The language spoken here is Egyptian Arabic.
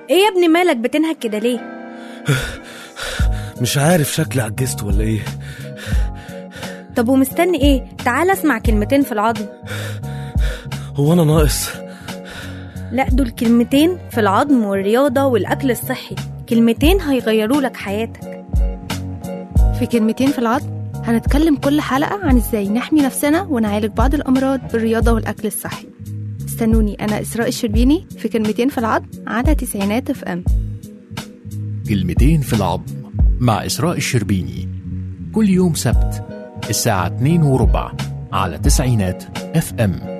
ايه يا ابني مالك بتنهك كده ليه مش عارف شكلي عجزت ولا ايه طب ومستني ايه تعال اسمع كلمتين في العظم هو انا ناقص لا دول كلمتين في العظم والرياضة والأكل الصحي كلمتين هيغيروا لك حياتك في كلمتين في العظم هنتكلم كل حلقة عن ازاي نحمي نفسنا ونعالج بعض الأمراض بالرياضة والأكل الصحي استنوني أنا إسراء الشربيني في كلمتين في العظم على تسعينات اف ام كلمتين في العظم مع إسراء الشربيني كل يوم سبت الساعة 2 وربع على تسعينات اف ام